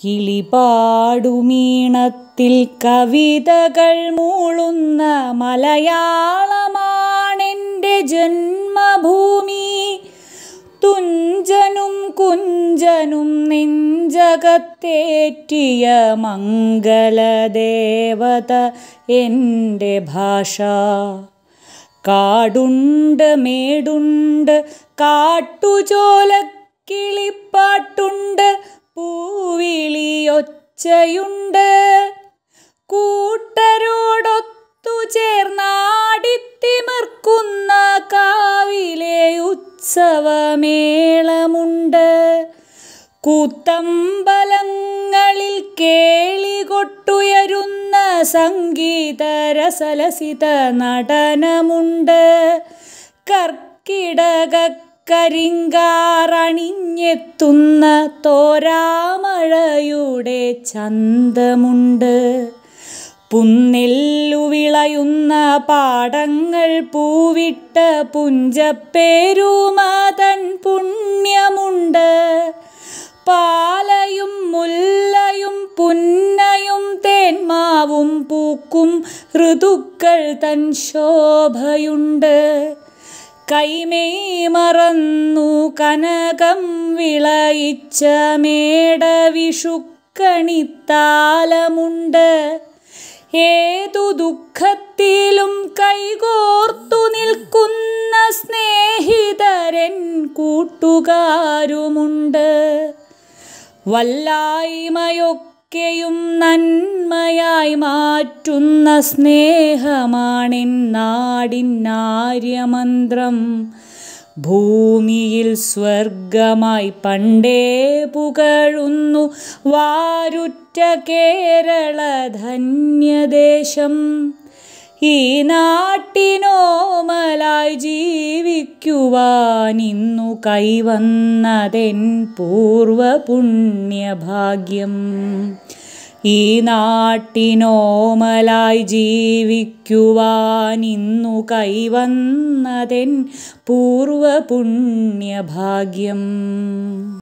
കിളിപാടുമീണത്തിൽ കവിതകൾ മൂളുന്ന മലയാളമാണെൻ്റെ ജന്മഭൂമി തുഞ്ചനും കുഞ്ചനും നെഞ്ചകത്തേറ്റിയ മംഗലദേവത എൻ്റെ ഭാഷ കാടുണ്ട് മേടുണ്ട് കാട്ടുചോലക്കിളിപ്പാട്ടുണ്ട് പൂവിളിയൊച്ചയുണ്ട് കൂട്ടരോടൊത്തു ചേർന്നാടിത്തിമിർക്കുന്ന കാവിലെ ഉത്സവമേളമുണ്ട് കൂത്തമ്പലങ്ങളിൽ കേളികൊട്ടുയരുന്ന സംഗീതരസലസിത നടനമുണ്ട് കർക്കിടകക്കരിങ്കാറണിഞ്ഞെത്തുന്ന തോരാമഴയുടെ ചന്തമുണ്ട് പുന്നെല്ലുവിളയുന്ന പാടങ്ങൾ പൂവിട്ട പുഞ്ചപ്പേരുമാതൻ പുണ്യമുണ്ട് പാലയും മുല്ലയും പുന്നയും തേന്മാവും പൂക്കും ഋതുക്കൾ തൻ ശോഭയുണ്ട് കൈമേയ് മറന്നു കനകം വിളയിച്ച മേടവിഷുക്കണിത്താലമുണ്ട് ഏതു ദുഃഖത്തിലും കൈകോർത്തു നിൽക്കുന്ന സ്നേഹിതരൻ കൂട്ടുകാരുമുണ്ട് വല്ലായ്മയൊക്കെയും നന്മയായി മാറ്റുന്ന സ്നേഹമാണെൻ നാടിനാര്യമന്ത്രം ഭൂമിയിൽ സ്വർഗമായി പണ്ടേ പുകഴുന്നു വാരുറ്റ കേരള ധന്യദേശം ഈ നാട്ടിനോമലായി ജീവിക്കുവാൻ ഇന്നു കൈവന്നതെൻ പൂർവപുണ്യഭാഗ്യം ഈ നാട്ടിനോമലായി ജീവിക്കുവാൻ ഇന്നു കൈവന്നതെൻ പൂർവപുണ്യഭാഗ്യം